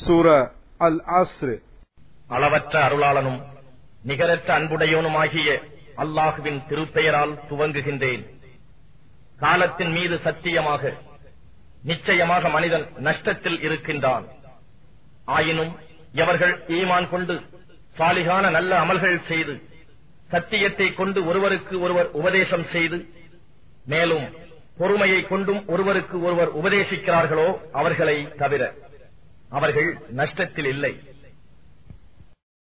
சூர அல் அஸ்ர் அளவற்ற அருளாளனும் நிகரற்ற அன்புடையவனுமாகிய அல்லாஹுவின் திருப்பெயரால் துவங்குகின்றேன் காலத்தின் மீது சத்தியமாக நிச்சயமாக மனிதன் நஷ்டத்தில் இருக்கின்றான் ஆயினும் எவர்கள் ஈமான் கொண்டு சாலிகான நல்ல அமல்கள் செய்து சத்தியத்தை கொண்டு ஒருவருக்கு ஒருவர் உபதேசம் செய்து மேலும் பொறுமையை கொண்டும் ஒருவருக்கு ஒருவர் உபதேசிக்கிறார்களோ அவர்களை தவிர அவர்கள் நஷ்டத்தில் இல்லை